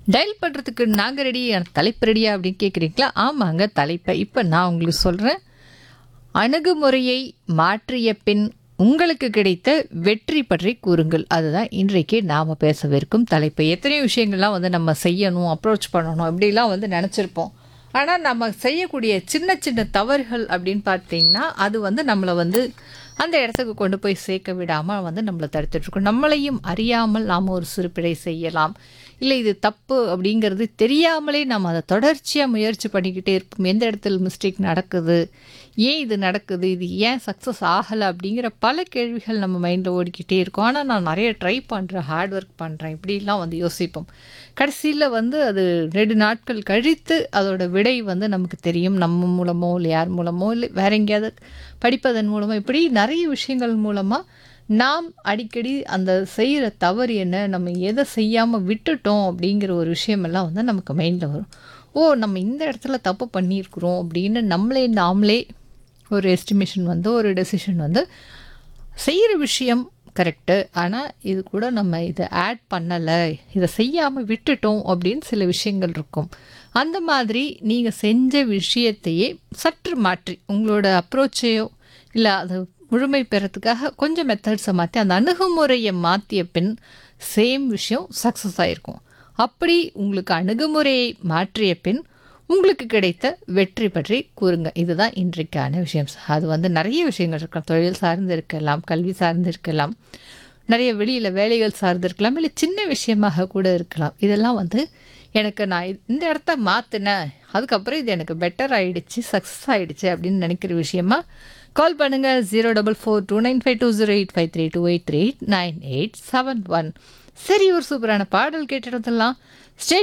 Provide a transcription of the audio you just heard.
dial பண்ணுறதுக்கு நாங்கள் ready தலைப்பு ரெடியா அப்படின்னு கேட்குறீங்களா ஆமாங்க தலைப்பை இப்போ நான் உங்களுக்கு சொல்கிறேன் அணுகுமுறையை மாற்றிய பின் உங்களுக்கு கிடைத்த வெற்றி பற்றி கூறுங்கள் அதுதான் இன்றைக்கு நாம் பேசவிருக்கும் தலைப்பு எத்தனையோ விஷயங்கள்லாம் வந்து நம்ம செய்யணும் அப்ரோச் பண்ணணும் இப்படிலாம் வந்து நினச்சிருப்போம் ஆனால் நம்ம செய்யக்கூடிய சின்ன சின்ன தவறுகள் அப்படின்னு பார்த்தீங்கன்னா அது வந்து நம்மளை வந்து அந்த இடத்துக்கு கொண்டு போய் சேர்க்க விடாமல் வந்து நம்மளை தடுத்துட்ருக்கோம் நம்மளையும் அறியாமல் நாம் ஒரு சிறுபிழை செய்யலாம் இல்லை இது தப்பு அப்படிங்கிறது தெரியாமலே நம்ம அதை தொடர்ச்சியாக முயற்சி பண்ணிக்கிட்டே இருப்போம் எந்த இடத்துல மிஸ்டேக் நடக்குது ஏன் இது நடக்குது இது ஏன் சக்ஸஸ் ஆகலை அப்படிங்கிற பல கேள்விகள் நம்ம மைண்டில் ஓடிக்கிட்டே இருக்கும் ஆனால் நான் நிறைய ட்ரை பண்ணுறேன் ஹார்ட் ஒர்க் பண்ணுறேன் இப்படிலாம் வந்து யோசிப்போம் கடைசியில் வந்து அது ரெண்டு நாட்கள் கழித்து அதோட விடை வந்து நமக்கு தெரியும் நம்ம மூலமோ இல்லை யார் மூலமோ இல்லை வேற எங்கேயாவது படிப்பதன் மூலமோ இப்படி நிறைய விஷயங்கள் மூலமாக நாம் அடிக்கடி அந்த செய்கிற தவறு என்ன நம்ம எதை செய்யாமல் விட்டுட்டோம் அப்படிங்கிற ஒரு விஷயமெல்லாம் வந்து நமக்கு மைண்டில் வரும் ஓ நம்ம இந்த இடத்துல தப்பு பண்ணியிருக்கிறோம் அப்படின்னு நம்மளே நாமளே ஒரு எஸ்டிமேஷன் வந்து ஒரு டெசிஷன் வந்து செய்கிற விஷயம் கரெக்டு ஆனால் இது கூட நம்ம இதை ஆட் பண்ணலை இதை செய்யாமல் விட்டுட்டோம் அப்படின்னு சில விஷயங்கள் இருக்கும் அந்த மாதிரி நீங்கள் செஞ்ச விஷயத்தையே சற்று மாற்றி உங்களோட அப்ரோச்சையோ இல்லை அது முழுமை பெறத்துக்காக கொஞ்சம் மெத்தட்ஸை மாற்றி அந்த அணுகுமுறையை மாற்றிய பின் சேம் விஷயம் சக்ஸஸ் ஆகிருக்கும் அப்படி உங்களுக்கு அணுகுமுறையை மாற்றிய பின் உங்களுக்கு கிடைத்த வெற்றி பற்றி கூறுங்க இதுதான் இன்றைக்கான விஷயம் அது வந்து நிறைய விஷயங்கள் இருக்கலாம் தொழில் சார்ந்து இருக்கலாம் கல்வி சார்ந்து இருக்கலாம் நிறைய வெளியில் வேலைகள் சார்ந்து இருக்கலாம் இல்லை சின்ன விஷயமாக கூட இருக்கலாம் இதெல்லாம் வந்து எனக்கு நான் இந்த இடத்த மாற்றினேன் அதுக்கப்புறம் இது எனக்கு பெட்டர் ஆகிடுச்சு சக்ஸஸ் ஆகிடுச்சு அப்படின்னு நினைக்கிற விஷயமா கால் பண்ணுங்கள் zero double four two nine five two zero eight five three two eight three eight nine eight seven one சரி ஒரு சூப்பரான பாடல் கேட்டுடலாம் ஸ்டேட்